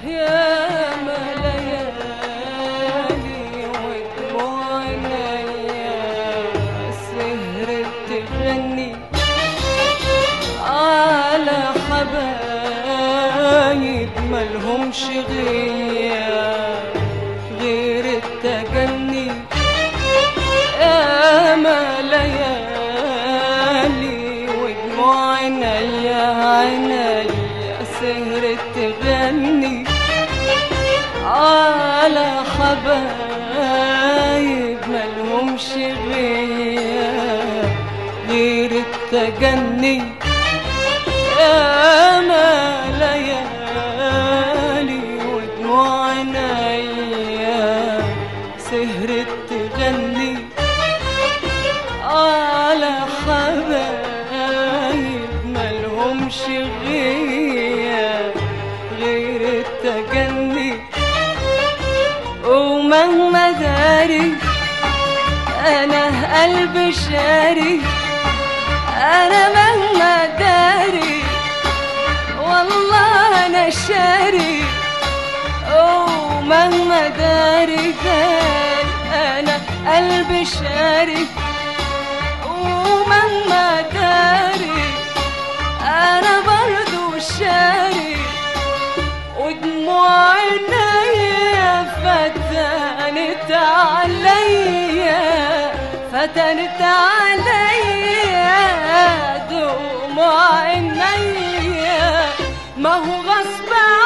يا ما ليالي ودموع عينيا سهرت تغني على حبايب ملهمش غياب غير التجني يا ما ليالي ودموع عينيا عينيا سهرت تغني على حبايب ملهمش غياب غير التجني يا ما ليالي ودموع عينيا سهرت تغني على حبايب ملهمش غياب غير التجني ومهما داري انا قلبي شاري انا مهما داري والله انا شاري ومهما داري قال انا قلبي شاري ومهما داري انا برضو شاري ودموع عينيا فتنت عليا فتنت عليا دموع عينيا ما هو غصب